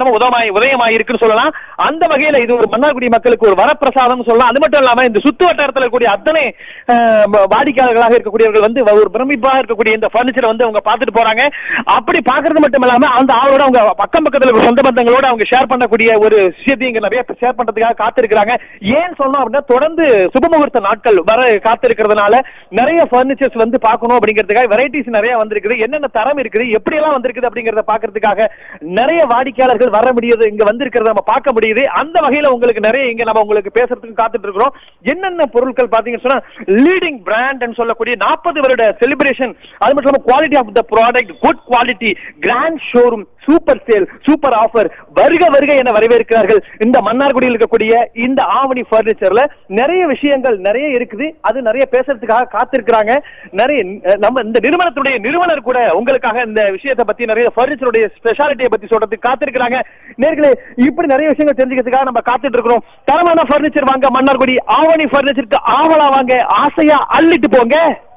பிரம்மாண்டமா உதயமாய் உதயமாய் இருக்குன்னு சொல்லலாம் அந்த வகையில இது ஒரு மன்னார்குடி மக்களுக்கு ஒரு வரப்பிரசாதம் சொல்லலாம் அது மட்டும் இல்லாம இந்த சுத்து வட்டாரத்தில் இருக்கக்கூடிய அத்தனை அஹ், ம- வாடிக்கையாளர்களாக இருக்கக்கூடியவர்கள் வந்து ஒரு பிரமிப்பா இருக்கக்கூடிய இந்த பர்னிச்சரை வந்து அவங்க பார்த்துட்டு போறாங்க அப்படி பாக்குறது மட்டும் இல்லாம அந்த ஆளோட அவங்க பக்கம் பக்கத்துல இருக்க சொந்த பந்தங்களோட அவங்க ஷேர் பண்ணக்கூடிய ஒரு விஷயத்தையும் இங்க நிறைய ஷேர் பண்றதுக்காக காத்திருக்கிறாங்க ஏன் சொல்லணும் அப்படின்னா தொடர்ந்து சுபமுகூர்த்த நாட்கள் வர காத்திருக்கிறதுனால நிறைய பர்னிச்சர்ஸ் வந்து பார்க்கணும் அப்படிங்கிறதுக்காக வெரைட்டிஸ் நிறைய வந்திருக்குது என்னென்ன தரம் இருக்குது எப்படி எல்லாம் வந்திருக்குது அப்படிங்கறத பாக்குறதுக்காக நிறைய வாடிக்கையாளர்கள் வர முடியுது இங்க வந்திருக்கிறத நம்ம பார்க்க முடியுது அந்த வகையில உங்களுக்கு நிறைய இங்க நம்ம உங்களுக்கு பேசுறதுக்கு காத்துட்டு இருக்கிறோம் என்னென்ன பொருட்கள் பாத்தீங்கன்னு சொன்னா லீடிங் பிராண்ட் சொல்லக்கூடிய நாற்பது வருட செலிப்ரேஷன் அது மட்டும் இல்லாம quality of the product good quality grand showroom super sale super offer வருக வருக என வரவேற்கிறார்கள் இந்த மன்னார்குடியில் இருக்கக்கூடிய இந்த ஆவணி பர்னிச்சர்ல நிறைய விஷயங்கள் நிறைய இருக்குது அது நிறைய பேசுறதுக்காக காத்திருக்கிறாங்க நிறைய அஹ், நம்ம இந்த நிறுவனத்துடைய நிறுவனர் கூட உங்களுக்காக இந்த விஷயத்தை பத்தி நிறைய பர்னிச்சருடைய ஸ்பெஷாலிட்டியை பத்தி சொல்றதுக்கு காத்திருக்கிறாங்க நேர்களே இப்படி நிறைய விஷயங்கள் தெரிஞ்சுக்கிறதுக்காக நம்ம காத்துட்டு இருக்கிறோம் தரமான பர்னிச்சர் வாங்க மன்னார்குடி ஆவணி பர்னிச்சருக்கு ஆவலா வாங்க ஆசையா அள்ளிட்டு போங்க